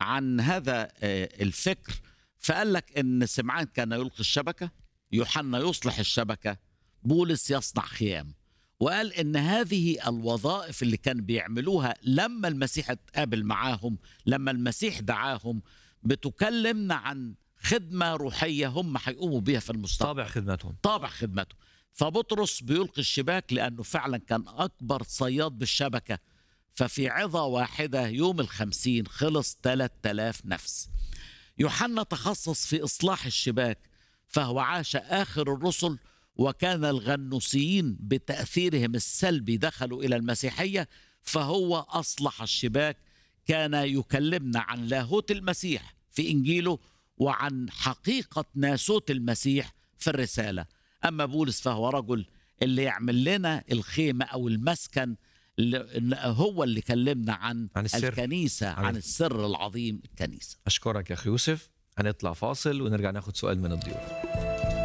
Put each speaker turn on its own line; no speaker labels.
عن هذا آه، الفكر فقال لك ان سمعان كان يلقي الشبكه يوحنا يصلح الشبكه بولس يصنع خيام وقال ان هذه الوظائف اللي كان بيعملوها لما المسيح اتقابل معاهم لما المسيح دعاهم بتكلمنا عن خدمه روحيه هم هيقوموا بيها في المستقبل
طابع خدمتهم
طابع خدمته فبطرس بيلقي الشباك لأنه فعلا كان أكبر صياد بالشبكة ففي عظة واحدة يوم الخمسين خلص 3000 نفس يوحنا تخصص في إصلاح الشباك فهو عاش آخر الرسل وكان الغنوسيين بتأثيرهم السلبي دخلوا إلى المسيحية فهو أصلح الشباك كان يكلمنا عن لاهوت المسيح في إنجيله وعن حقيقة ناسوت المسيح في الرسالة أما بولس فهو رجل اللي يعمل لنا الخيمة أو المسكن اللي هو اللي كلمنا عن,
عن السر.
الكنيسة
عن
عن السر العظيم الكنيسة
اشكرك يا اخي يوسف هنطلع فاصل ونرجع ناخد سؤال من الضيوف